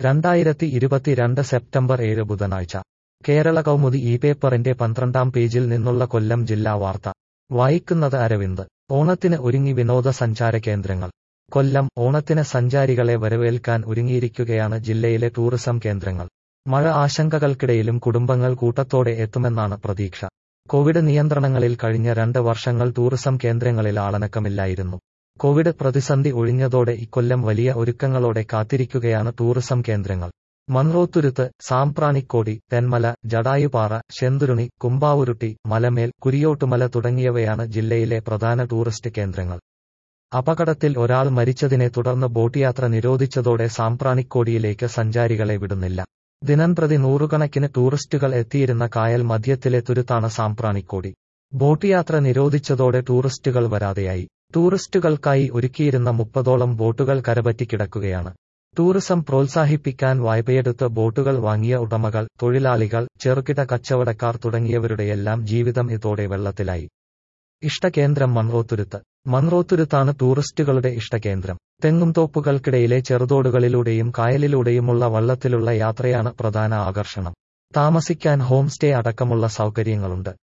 രണ്ടായിരത്തി ഇരുപത്തിരണ്ട് സെപ്റ്റംബർ ഏഴ് ബുധനാഴ്ച കേരള കൗമുദി ഈ പേപ്പറിന്റെ പന്ത്രണ്ടാം പേജിൽ നിന്നുള്ള കൊല്ലം ജില്ലാ വാർത്ത വായിക്കുന്നത് അരവിന്ദ് ഓണത്തിന് ഒരുങ്ങി വിനോദസഞ്ചാര കേന്ദ്രങ്ങൾ കൊല്ലം ഓണത്തിന് സഞ്ചാരികളെ വരവേൽക്കാൻ ഒരുങ്ങിയിരിക്കുകയാണ് ജില്ലയിലെ ടൂറിസം കേന്ദ്രങ്ങൾ മഴ ആശങ്കകൾക്കിടയിലും കുടുംബങ്ങൾ കൂട്ടത്തോടെ എത്തുമെന്നാണ് പ്രതീക്ഷ കോവിഡ് നിയന്ത്രണങ്ങളിൽ കഴിഞ്ഞ രണ്ട് വർഷങ്ങൾ ടൂറിസം കേന്ദ്രങ്ങളിൽ ആളനക്കമില്ലായിരുന്നു കോവിഡ് പ്രതിസന്ധി ഒഴിഞ്ഞതോടെ ഇക്കൊല്ലം വലിയ ഒരുക്കങ്ങളോടെ കാത്തിരിക്കുകയാണ് ടൂറിസം കേന്ദ്രങ്ങൾ മൺറോത്തുരുത്ത് സാമ്പ്രാണിക്കോടി തെന്മല ജടായുപാറ ശെന്തുരുണി കുമ്പാവുരുട്ടി മലമേൽ കുരിയോട്ടുമല തുടങ്ങിയവയാണ് ജില്ലയിലെ പ്രധാന ടൂറിസ്റ്റ് കേന്ദ്രങ്ങൾ അപകടത്തിൽ ഒരാൾ മരിച്ചതിനെ തുടർന്ന് ബോട്ട് യാത്ര നിരോധിച്ചതോടെ സാമ്പ്രാണിക്കോടിയിലേക്ക് സഞ്ചാരികളെ വിടുന്നില്ല ദിനംപ്രതി നൂറുകണക്കിന് ടൂറിസ്റ്റുകൾ എത്തിയിരുന്ന കായൽ മധ്യത്തിലെ തുരുത്താണ് സാമ്പ്രാണിക്കോടി ബോട്ട് യാത്ര നിരോധിച്ചതോടെ ടൂറിസ്റ്റുകൾ വരാതെയായി ടൂറിസ്റ്റുകൾക്കായി ഒരുക്കിയിരുന്ന മുപ്പതോളം ബോട്ടുകൾ കരപറ്റി കിടക്കുകയാണ് ടൂറിസം പ്രോത്സാഹിപ്പിക്കാൻ വായ്പയെടുത്ത് ബോട്ടുകൾ വാങ്ങിയ ഉടമകൾ തൊഴിലാളികൾ ചെറുകിട കച്ചവടക്കാർ തുടങ്ങിയവരുടെയെല്ലാം ജീവിതം ഇതോടെ വെള്ളത്തിലായി ഇഷ്ടകേന്ദ്രം മൺറോത്തുരുത്ത് മൺറോത്തുരുത്താണ് ടൂറിസ്റ്റുകളുടെ ഇഷ്ടകേന്ദ്രം തെങ്ങുംതോപ്പുകൾക്കിടയിലെ ചെറുതോടുകളിലൂടെയും കായലിലൂടെയുമുള്ള വള്ളത്തിലുള്ള യാത്രയാണ് പ്രധാന ആകർഷണം താമസിക്കാൻ ഹോം സ്റ്റേ അടക്കമുള്ള സൗകര്യങ്ങളുണ്ട്